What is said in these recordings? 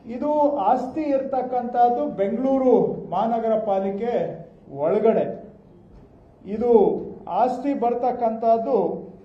ಇದು ಆಸ್ತಿ ಇರ್ತಕ್ಕಂಥದ್ದು ಬೆಂಗಳೂರು ಮಹಾನಗರ ಪಾಲಿಕೆ ಒಳಗಡೆ ಇದು ಆಸ್ತಿ ಬರ್ತಕ್ಕಂಥದ್ದು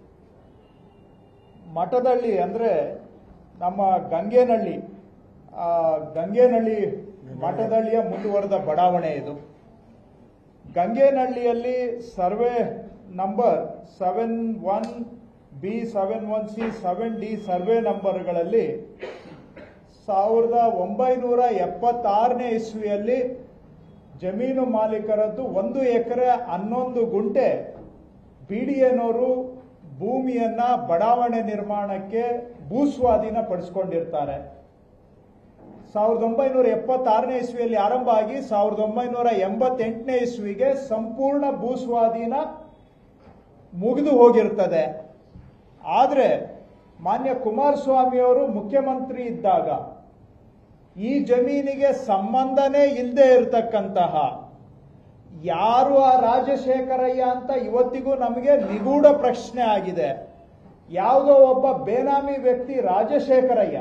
ಮಠದಳ್ಳಿ ಅಂದ್ರೆ ನಮ್ಮ ಗಂಗೇನಹಳ್ಳಿ ಆ, ಗಂಗೇನಹಳ್ಳಿ ಮಠದಳ್ಳಿಯ ಮುಂದುವರೆದ ಬಡಾವಣೆ ಇದು ಗಂಗೇನಹಳ್ಳಿಯಲ್ಲಿ survey number seven one B seven one C seven D survey ನಂಬರ್ಗಳಲ್ಲಿ ಸಾವಿರದ ಒಂಬೈನೂರ ಎಪ್ಪತ್ತಾರನೇ ಇಸ್ವಿಯಲ್ಲಿ ಜಮೀನು ಮಾಲೀಕರದ್ದು ಒಂದು ಎಕರೆ ಹನ್ನೊಂದು ಗುಂಟೆ ಬಿಡಿಎನವರು ಭೂಮಿಯನ್ನ ಬಡಾವಣೆ ನಿರ್ಮಾಣಕ್ಕೆ ಭೂಸ್ವಾಧೀನ ಪಡಿಸ್ಕೊಂಡಿರ್ತಾರೆ ಸಾವಿರದ ಒಂಬೈನೂರ ಎಪ್ಪತ್ತಾರನೇ ಇಸ್ವಿಯಲ್ಲಿ ಆರಂಭ ಆಗಿ ಸಾವಿರದ ಒಂಬೈನೂರ ಎಂಬತ್ತೆಂಟನೇ ಇಸ್ವಿಗೆ ಸಂಪೂರ್ಣ ಭೂಸ್ವಾಧೀನ ಮುಗಿದು ಹೋಗಿರ್ತದೆ ಆದರೆ ಮಾನ್ಯ ಕುಮಾರಸ್ವಾಮಿ ಅವರು ಮುಖ್ಯಮಂತ್ರಿ ಇದ್ದಾಗ ಈ ಜಮೀನಿಗೆ ಸಂಬಂಧನೇ ಇಲ್ಲದೆ ಇರತಕ್ಕಂತಹ ಯಾರು ಆ ರಾಜಶೇಖರಯ್ಯ ಅಂತ ಇವತ್ತಿಗೂ ನಮಗೆ ನಿಗೂಢ ಪ್ರಶ್ನೆ ಆಗಿದೆ ಯಾವುದೋ ಒಬ್ಬ ಬೇನಾಮಿ ವ್ಯಕ್ತಿ ರಾಜಶೇಖರಯ್ಯ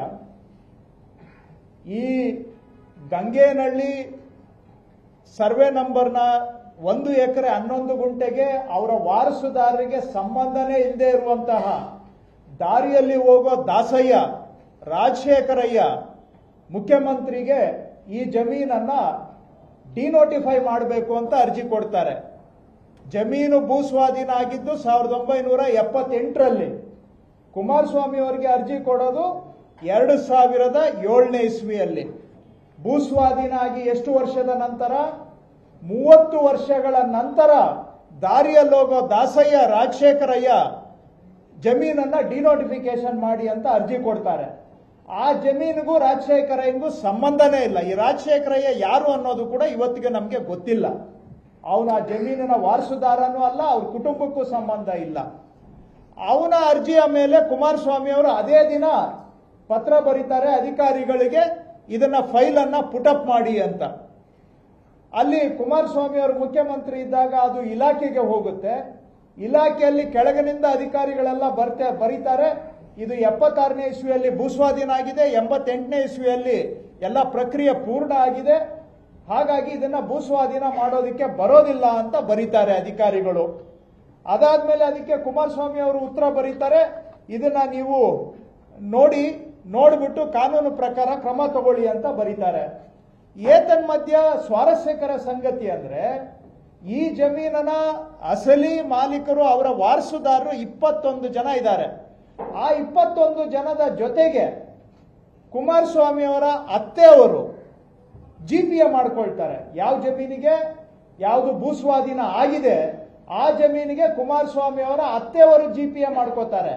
ಈ ಗಂಗೇನಹಳ್ಳಿ ಸರ್ವೆ ನಂಬರ್ನ ಒಂದು ಎಕರೆ ಹನ್ನೊಂದು ಗುಂಟೆಗೆ ಅವರ ವಾರಸುದಾರರಿಗೆ ಸಂಬಂಧನೇ ಇಲ್ಲದೆ ಇರುವಂತಹ ದಾರಿಯಲ್ಲಿ ಹೋಗೋ ದಾಸಯ್ಯ ರಾಜಶೇಖರಯ್ಯ ಮುಖ್ಯಮಂತ್ರಿಗೆ ಈ ಜಮೀನನ್ನ ಡಿನೋಟಿಫೈ ಮಾಡಬೇಕು ಅಂತ ಅರ್ಜಿ ಕೊಡ್ತಾರೆ ಜಮೀನು ಭೂಸ್ವಾಧೀನ ಆಗಿದ್ದು ಸಾವಿರದ ಒಂಬೈನೂರ ಎಪ್ಪತ್ತೆಂಟರಲ್ಲಿ ಕುಮಾರಸ್ವಾಮಿ ಅವರಿಗೆ ಅರ್ಜಿ ಕೊಡೋದು ಎರಡು ಸಾವಿರದ ಏಳನೇ ಇಸ್ವಿಯಲ್ಲಿ ಭೂಸ್ವಾಧೀನ ಆಗಿ ಎಷ್ಟು ವರ್ಷದ ನಂತರ ಮೂವತ್ತು ವರ್ಷಗಳ ನಂತರ ದಾರಿಯಲ್ಲಿ ಹೋಗೋ ದಾಸಯ್ಯ ರಾಜಶೇಖರಯ್ಯ ಜಮೀನನ್ನ ಡಿನೋಟಿಫಿಕೇಶನ್ ಮಾಡಿ ಅಂತ ಅರ್ಜಿ ಕೊಡ್ತಾರೆ ಆ ಜಮೀನಿಗೂ ರಾಜಶೇಖರಯ್ಯಗೂ ಸಂಬಂಧನೇ ಇಲ್ಲ ಈ ರಾಜಶೇಖರಯ್ಯ ಯಾರು ಅನ್ನೋದು ಕೂಡ ಇವತ್ತಿಗೆ ನಮಗೆ ಗೊತ್ತಿಲ್ಲ ಅವನ ಆ ಜಮೀನಿನ ವಾರಸುದಾರನೂ ಅಲ್ಲ ಅವ್ರ ಕುಟುಂಬಕ್ಕೂ ಸಂಬಂಧ ಇಲ್ಲ ಅವನ ಅರ್ಜಿಯ ಮೇಲೆ ಕುಮಾರಸ್ವಾಮಿ ಅವರು ಅದೇ ದಿನ ಪತ್ರ ಬರೀತಾರೆ ಅಧಿಕಾರಿಗಳಿಗೆ ಇದನ್ನ ಫೈಲ್ ಅನ್ನ ಪುಟಪ್ ಮಾಡಿ ಅಂತ ಅಲ್ಲಿ ಕುಮಾರಸ್ವಾಮಿ ಅವರು ಮುಖ್ಯಮಂತ್ರಿ ಇದ್ದಾಗ ಅದು ಇಲಾಖೆಗೆ ಹೋಗುತ್ತೆ ಇಲಾಖೆಯಲ್ಲಿ ಕೆಳಗಿನಿಂದ ಅಧಿಕಾರಿಗಳೆಲ್ಲ ಬರ್ತೆ ಬರೀತಾರೆ ಇದು ಎಪ್ಪತ್ತಾರನೇ ಇಸ್ವಿಯಲ್ಲಿ ಭೂಸ್ವಾಧೀನ ಆಗಿದೆ ಎಂಬತ್ತೆಂಟನೇ ಇಸ್ವಿಯಲ್ಲಿ ಎಲ್ಲ ಪ್ರಕ್ರಿಯೆ ಪೂರ್ಣ ಆಗಿದೆ ಹಾಗಾಗಿ ಇದನ್ನ ಭೂಸ್ವಾಧೀನ ಮಾಡೋದಕ್ಕೆ ಬರೋದಿಲ್ಲ ಅಂತ ಬರೀತಾರೆ ಅಧಿಕಾರಿಗಳು ಅದಾದ್ಮೇಲೆ ಅದಕ್ಕೆ ಕುಮಾರಸ್ವಾಮಿ ಅವರು ಉತ್ತರ ಬರೀತಾರೆ ಇದನ್ನ ನೀವು ನೋಡಿ ನೋಡ್ಬಿಟ್ಟು ಕಾನೂನು ಪ್ರಕಾರ ಕ್ರಮ ತಗೊಳ್ಳಿ ಅಂತ ಬರೀತಾರೆ ಏತನ್ಮಧ್ಯ ಸ್ವಾರಸ್ಯಕರ ಸಂಗತಿ ಅಂದ್ರೆ ಈ ಜಮೀನನ ಅಸಲಿ ಮಾಲೀಕರು ಅವರ ವಾರಸುದಾರರು ಇಪ್ಪತ್ತೊಂದು ಜನ ಇದ್ದಾರೆ ಆ ಇಪ್ಪತ್ತೊಂದು ಜನದ ಜೊತೆಗೆ ಕುಮಾರಸ್ವಾಮಿ ಅವರ ಅತ್ತೆಯವರು ಜಿ ಪಿ ಎ ಮಾಡ್ಕೊಳ್ತಾರೆ ಯಾವ ಜಮೀನಿಗೆ ಯಾವುದು ಭೂಸ್ವಾಧೀನ ಆಗಿದೆ ಆ ಜಮೀನಿಗೆ ಕುಮಾರಸ್ವಾಮಿ ಅವರ ಅತ್ತೆಯವರು ಜಿ ಪಿ ಎ ಮಾಡ್ಕೋತಾರೆ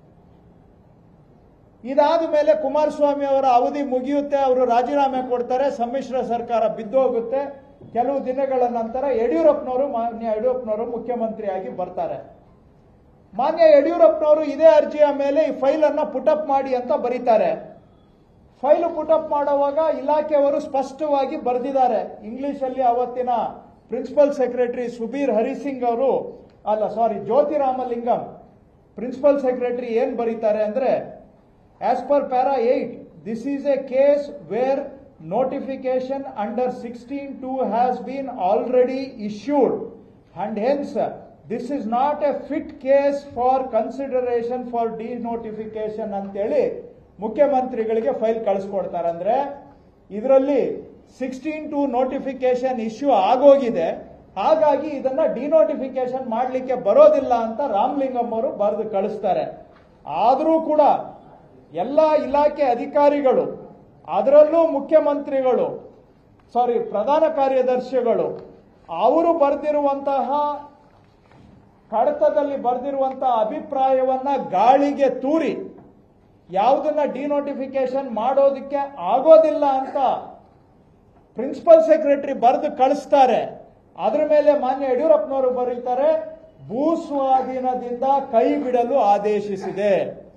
ಇದಾದ ಮೇಲೆ ಕುಮಾರಸ್ವಾಮಿ ಅವರ ಅವಧಿ ಮುಗಿಯುತ್ತೆ ಅವರು ರಾಜೀನಾಮೆ ಕೊಡ್ತಾರೆ ಸಮ್ಮಿಶ್ರ ಸರ್ಕಾರ ಬಿದ್ದೋಗುತ್ತೆ ಕೆಲವು ದಿನಗಳ ನಂತರ ಯಡಿಯೂರಪ್ಪನವರು ಮಾನ್ಯ ಯಡಿಯೂರಪ್ಪನವರು ಮುಖ್ಯಮಂತ್ರಿಯಾಗಿ ಬರ್ತಾರೆ ಮಾನ್ಯ ಯಡಿಯೂರಪ್ಪನವರು ಇದೇ ಅರ್ಜಿಯ ಮೇಲೆ ಈ ಫೈಲ್ ಅನ್ನ ಪುಟಪ್ ಮಾಡಿ ಅಂತ ಬರೀತಾರೆ ಫೈಲ್ ಪುಟಪ್ ಮಾಡುವಾಗ ಇಲಾಖೆಯವರು ಸ್ಪಷ್ಟವಾಗಿ ಬರೆದಿದ್ದಾರೆ ಇಂಗ್ಲಿಷ್ ಅಲ್ಲಿ ಅವತ್ತಿನ ಪ್ರಿನ್ಸಿಪಲ್ ಸೆಕ್ರೆಟರಿ ಸುಬೀರ್ ಹರಿಸಿಂಗ್ ಅವರು ಅಲ್ಲ ಸಾರಿ ಜ್ಯೋತಿರಾಮಲಿಂಗಂ ಪ್ರಿನ್ಸಿಪಲ್ ಸೆಕ್ರೆಟರಿ ಏನ್ ಬರೀತಾರೆ ಅಂದ್ರೆ as per para at this is a case where notification under 16.2 has been already issued and hence this is not a fit case for consideration for denotification ಅಂತೇಳಿ ಮುಖ್ಯಮಂತ್ರಿಗಳಿಗೆ file ಕಳಿಸ್ಕೊಡ್ತಾರೆ ಅಂದ್ರೆ ಇದರಲ್ಲಿ sixteen to notification issue ಆಗೋಗಿದೆ ಹಾಗಾಗಿ ಇದನ್ನ denotification ಮಾಡಲಿಕ್ಕೆ ಬರೋದಿಲ್ಲ ಅಂತ ರಾಮಲಿಂಗಂ ಅವರು ಬರೆದು ಕಳಿಸ್ತಾರೆ ಆದರೂ ಕೂಡ ಎಲ್ಲ ಇಲಾಖೆ ಅಧಿಕಾರಿಗಳು ಅದರಲ್ಲೂ ಮುಖ್ಯಮಂತ್ರಿಗಳು ಸಾರಿ ಪ್ರಧಾನ ಕಾರ್ಯದರ್ಶಿಗಳು ಅವರು ಬರೆದಿರುವಂತಹ ಕಡತದಲ್ಲಿ ಬರೆದಿರುವಂತಹ ಅಭಿಪ್ರಾಯವನ್ನ ಗಾಳಿಗೆ ತೂರಿ ಯಾವುದನ್ನ ಡಿನೋಟಿಫಿಕೇಶನ್ ಮಾಡೋದಕ್ಕೆ ಆಗೋದಿಲ್ಲ ಅಂತ ಪ್ರಿನ್ಸಿಪಲ್ ಸೆಕ್ರೆಟರಿ ಬರೆದು ಕಳಿಸ್ತಾರೆ ಅದರ ಮೇಲೆ ಮಾನ್ಯ ಯಡಿಯೂರಪ್ಪನವರು ಬರೀತಾರೆ ಭೂಸ್ವಾಧೀನದಿಂದ ಕೈ ಬಿಡಲು ಆದೇಶಿಸಿದೆ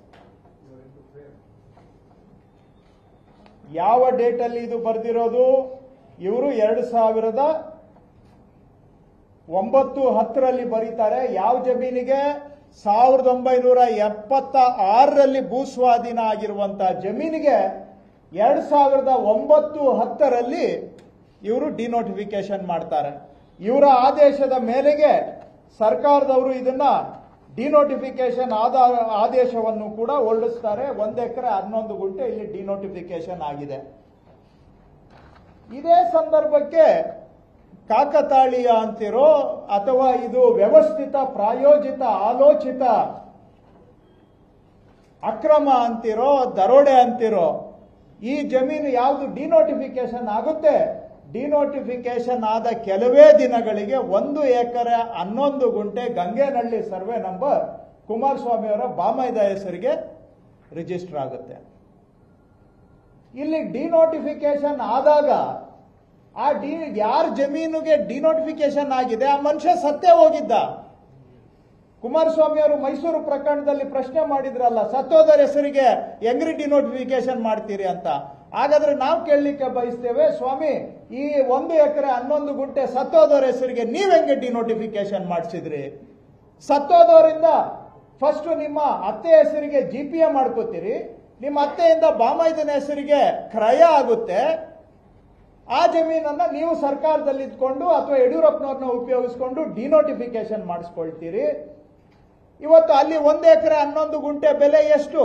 ಯಾವ ಡೇಟ್ ಅಲ್ಲಿ ಇದು ಬರೆದಿರೋದು ಇವರು ಎರಡು ಸಾವಿರದ ಒಂಬತ್ತು ಹತ್ತರಲ್ಲಿ ಬರೀತಾರೆ ಯಾವ ಜಮೀನಿಗೆ ಸಾವಿರದ ಒಂಬೈನೂರ ಎಪ್ಪತ್ತ ಆರರಲ್ಲಿ ಭೂಸ್ವಾಧೀನ ಆಗಿರುವಂತಹ ಜಮೀನಿಗೆ ಎರಡ್ ಸಾವಿರದ ಒಂಬತ್ತು ಹತ್ತರಲ್ಲಿ ಇವರು ಡಿನೋಟಿಫಿಕೇಶನ್ ಮಾಡ್ತಾರೆ ಇವರ ಆದೇಶದ ಮೇರೆಗೆ ಸರ್ಕಾರದವರು ಇದನ್ನ ಡಿನೋಟಿಫಿಕೇಶನ್ ಆದ ಆದೇಶವನ್ನು ಕೂಡ ಹೊರಡಿಸ್ತಾರೆ ಒಂದ್ ಎಕರೆ ಹನ್ನೊಂದು ಗುಂಟೆ ಇಲ್ಲಿ ಡಿನೋಟಿಫಿಕೇಶನ್ ಆಗಿದೆ ಇದೇ ಸಂದರ್ಭಕ್ಕೆ ಕಾಕತಾಳೀಯ ಅಂತಿರೋ ಅಥವಾ ಇದು ವ್ಯವಸ್ಥಿತ ಪ್ರಾಯೋಜಿತ ಆಲೋಚಿತ ಅಕ್ರಮ ಅಂತಿರೋ ದರೋಡೆ ಅಂತಿರೋ ಈ ಜಮೀನು ಯಾವುದು ಡಿನೋಟಿಫಿಕೇಶನ್ ಆಗುತ್ತೆ ಡಿನೋಟಿಫಿಕೇಶನ್ ಆದ ಕೆಲವೇ ದಿನಗಳಿಗೆ ಒಂದು ಎಕರೆ ಹನ್ನೊಂದು ಗುಂಟೆ ಗಂಗೇನಹಳ್ಳಿ ಸರ್ವೆ ನಂಬರ್ ಕುಮಾರಸ್ವಾಮಿ ಅವರ ಬಾಮೈದ ಹೆಸರಿಗೆ ರಿಜಿಸ್ಟರ್ ಆಗುತ್ತೆ ಇಲ್ಲಿ ಡಿನೋಟಿಫಿಕೇಶನ್ ಆದಾಗ ಆ ಡಿ ಯಾರ ಜಮೀನಿಗೆ ಡಿನೋಟಿಫಿಕೇಶನ್ ಆಗಿದೆ ಆ ಮನುಷ್ಯ ಸತ್ತೇ ಹೋಗಿದ್ದ ಕುಮಾರಸ್ವಾಮಿ ಅವರು ಮೈಸೂರು ಪ್ರಕರಣದಲ್ಲಿ ಪ್ರಶ್ನೆ ಮಾಡಿದ್ರಲ್ಲ ಸತ್ತೋದರ ಹೆಸರಿಗೆ ಹೆಂಗ್ರಿ ಡಿನೋಟಿಫಿಕೇಶನ್ ಮಾಡ್ತೀರಿ ಅಂತ ಹಾಗಾದ್ರೆ ನಾವು ಕೇಳಲಿಕ್ಕೆ ಬಯಸ್ತೇವೆ ಸ್ವಾಮಿ ಈ ಒಂದು ಎಕರೆ ಹನ್ನೊಂದು ಗುಂಟೆ ಸತ್ತೋದರ ಹೆಸರಿಗೆ ನೀವ್ ಹೆಂಗೆ ಡಿನೋಟಿಫಿಕೇಶನ್ ಮಾಡಿಸಿದ್ರಿ ಸತ್ತೋದವರಿಂದ ಫಸ್ಟ್ ನಿಮ್ಮ ಅತ್ತೆ ಹೆಸರಿಗೆ ಜಿ ಪಿ ಎ ಮಾಡ್ಕೋತೀರಿ ನಿಮ್ಮ ಅತ್ತೆಯಿಂದ ಬಾಮೈದನ ಹೆಸರಿಗೆ ಕ್ರಯ ಆಗುತ್ತೆ ಆ ಜಮೀನನ್ನ ನೀವು ಸರ್ಕಾರದಲ್ಲಿ ಇದ್ಕೊಂಡು ಅಥವಾ ಯಡಿಯೂರಪ್ಪನವ್ರನ್ನ ಉಪಯೋಗಿಸ್ಕೊಂಡು ಡಿನೋಟಿಫಿಕೇಶನ್ ಮಾಡಿಸ್ಕೊಳ್ತೀರಿ ಇವತ್ತು ಅಲ್ಲಿ ಒಂದು ಎಕರೆ ಹನ್ನೊಂದು ಗುಂಟೆ ಬೆಲೆ ಎಷ್ಟು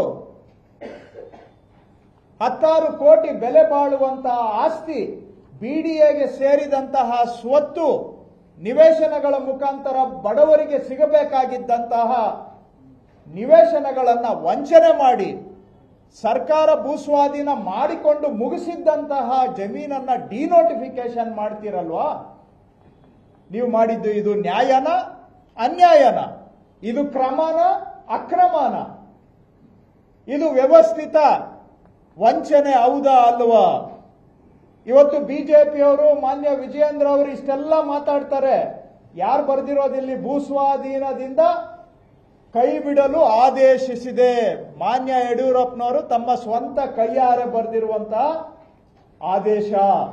ಹತ್ತಾರು ಕೋಟಿ ಬೆಲೆ ಬಾಳುವಂತಹ ಆಸ್ತಿ ಬಿಡಿಎಗೆ ಸೇರಿದಂತಹ ಸ್ವತ್ತು ನಿವೇಶನಗಳ ಮುಖಾಂತರ ಬಡವರಿಗೆ ಸಿಗಬೇಕಾಗಿದ್ದಂತಹ ನಿವೇಶನಗಳನ್ನ ವಂಚನೆ ಮಾಡಿ ಸರ್ಕಾರ ಭೂಸ್ವಾಧೀನ ಮಾಡಿಕೊಂಡು ಮುಗಿಸಿದ್ದಂತಹ ಜಮೀನನ್ನ ಡಿನೋಟಿಫಿಕೇಶನ್ ಮಾಡ್ತೀರಲ್ವಾ ನೀವು ಮಾಡಿದ್ದು ಇದು ನ್ಯಾಯನ ಅನ್ಯಾಯನ ಇದು ಕ್ರಮನ ಅಕ್ರಮನ ಇದು ವ್ಯವಸ್ಥಿತ ವಂಚನೆ ಹೌದಾ ಅಲ್ವಾ ಇವತ್ತು ಬಿಜೆಪಿಯವರು ಮಾನ್ಯ ವಿಜಯೇಂದ್ರ ಅವರು ಇಷ್ಟೆಲ್ಲ ಮಾತಾಡ್ತಾರೆ ಯಾರು ಬರ್ದಿರೋದಿಲ್ಲಿ ಭೂಸ್ವಾಧೀನದಿಂದ ಕೈ ಬಿಡಲು ಆದೇಶಿಸಿದೆ ಮಾನ್ಯ ಯಡಿಯೂರಪ್ಪನವರು ತಮ್ಮ ಸ್ವಂತ ಕೈಯಾರೆ ಬರೆದಿರುವಂತಹ ಆದೇಶ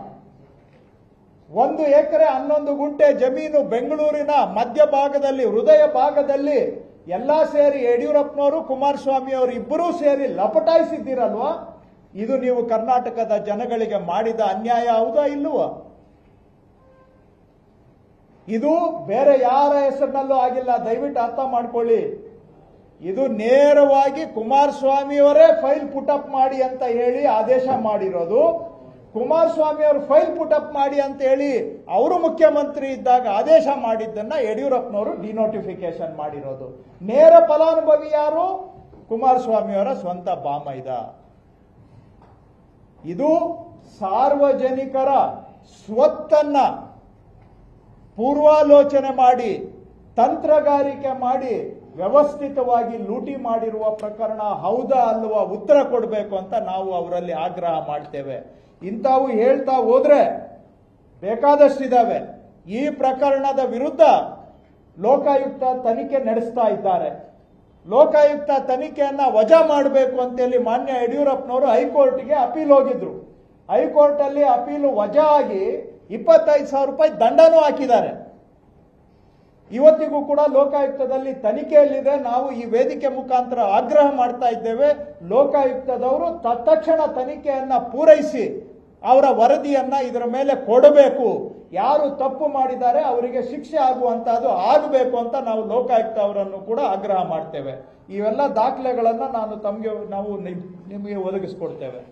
ಒಂದು ಎಕರೆ ಹನ್ನೊಂದು ಗುಂಟೆ ಜಮೀನು ಬೆಂಗಳೂರಿನ ಮಧ್ಯಭಾಗದಲ್ಲಿ ಹೃದಯ ಭಾಗದಲ್ಲಿ ಎಲ್ಲಾ ಸೇರಿ ಯಡಿಯೂರಪ್ಪನವರು ಕುಮಾರಸ್ವಾಮಿ ಅವರು ಇಬ್ಬರೂ ಸೇರಿ ಲಪಟಾಯಿಸಿದ್ದೀರಲ್ವಾ ಇದು ನೀವು ಕರ್ನಾಟಕದ ಜನಗಳಿಗೆ ಮಾಡಿದ ಅನ್ಯಾಯ ಹೌದಾ ಇಲ್ವಾ ಇದು ಬೇರೆ ಯಾರ ಹೆಸರಿನಲ್ಲೂ ಆಗಿಲ್ಲ ದಯವಿಟ್ಟು ಅರ್ಥ ಮಾಡ್ಕೊಳ್ಳಿ ಇದು ನೇರವಾಗಿ ಕುಮಾರಸ್ವಾಮಿಯವರೇ ಫೈಲ್ ಪುಟಪ್ ಮಾಡಿ ಅಂತ ಹೇಳಿ ಆದೇಶ ಮಾಡಿರೋದು ಕುಮಾರಸ್ವಾಮಿ ಅವರು ಫೈಲ್ ಪುಟಪ್ ಮಾಡಿ ಅಂತ ಹೇಳಿ ಅವರು ಮುಖ್ಯಮಂತ್ರಿ ಇದ್ದಾಗ ಆದೇಶ ಮಾಡಿದ್ದನ್ನ ಯಡಿಯೂರಪ್ಪನವರು ಡಿನೋಟಿಫಿಕೇಶನ್ ಮಾಡಿರೋದು ನೇರ ಫಲಾನುಭವಿ ಯಾರು ಕುಮಾರಸ್ವಾಮಿಯವರ ಸ್ವಂತ ಬಾಮೈದ ಇದು ಸಾರ್ವಜನಿಕರ ಸ್ವತ್ತನ್ನ ಪೂರ್ವಾಲೋಚನೆ ಮಾಡಿ ತಂತ್ರಗಾರಿಕೆ ಮಾಡಿ ವ್ಯವಸ್ಥಿತವಾಗಿ ಲೂಟಿ ಮಾಡಿರುವ ಪ್ರಕರಣ ಹೌದಾ ಅಲ್ವಾ ಉತ್ತರ ಕೊಡಬೇಕು ಅಂತ ನಾವು ಅವರಲ್ಲಿ ಆಗ್ರಹ ಮಾಡ್ತೇವೆ ಇಂಥವು ಹೇಳ್ತಾ ಹೋದ್ರೆ ಬೇಕಾದಷ್ಟಿದಾವೆ ಈ ಪ್ರಕರಣದ ವಿರುದ್ಧ ಲೋಕಾಯುಕ್ತ ತನಿಖೆ ನಡೆಸ್ತಾ ಇದ್ದಾರೆ ಲೋಕಾಯುಕ್ತ ತನಿಖೆಯನ್ನ ವಜಾ ಮಾಡಬೇಕು ಅಂತೇಳಿ ಮಾನ್ಯ ಯಡಿಯೂರಪ್ಪನವರು ಹೈಕೋರ್ಟ್ಗೆ ಅಪೀಲ್ ಹೋಗಿದ್ರು ಹೈಕೋರ್ಟ್ ಅಲ್ಲಿ ಅಪೀಲು ವಜಾ ಆಗಿ ಇಪ್ಪತ್ತೈದು ಸಾವಿರ ರೂಪಾಯಿ ದಂಡನೂ ಹಾಕಿದ್ದಾರೆ ಇವತ್ತಿಗೂ ಕೂಡ ಲೋಕಾಯುಕ್ತದಲ್ಲಿ ತನಿಖೆಯಲ್ಲಿದೆ ನಾವು ಈ ವೇದಿಕೆ ಮುಖಾಂತರ ಆಗ್ರಹ ಮಾಡ್ತಾ ಇದ್ದೇವೆ ಲೋಕಾಯುಕ್ತದವರು ತತ್ಕ್ಷಣ ತನಿಖೆಯನ್ನ ಪೂರೈಸಿ ಅವರ ವರದಿಯನ್ನ ಇದರ ಮೇಲೆ ಕೊಡಬೇಕು ಯಾರು ತಪ್ಪು ಮಾಡಿದ್ದಾರೆ ಅವರಿಗೆ ಶಿಕ್ಷೆ ಆಗುವಂತಹದ್ದು ಆಗಬೇಕು ಅಂತ ನಾವು ಲೋಕಾಯುಕ್ತ ಅವರನ್ನು ಕೂಡ ಆಗ್ರಹ ಮಾಡ್ತೇವೆ ಇವೆಲ್ಲ ದಾಖಲೆಗಳನ್ನ ನಾನು ತಮಗೆ ನಾವು ನಿಮ್- ನಿಮಗೆ ಒದಗಿಸ್ಕೊಡ್ತೇವೆ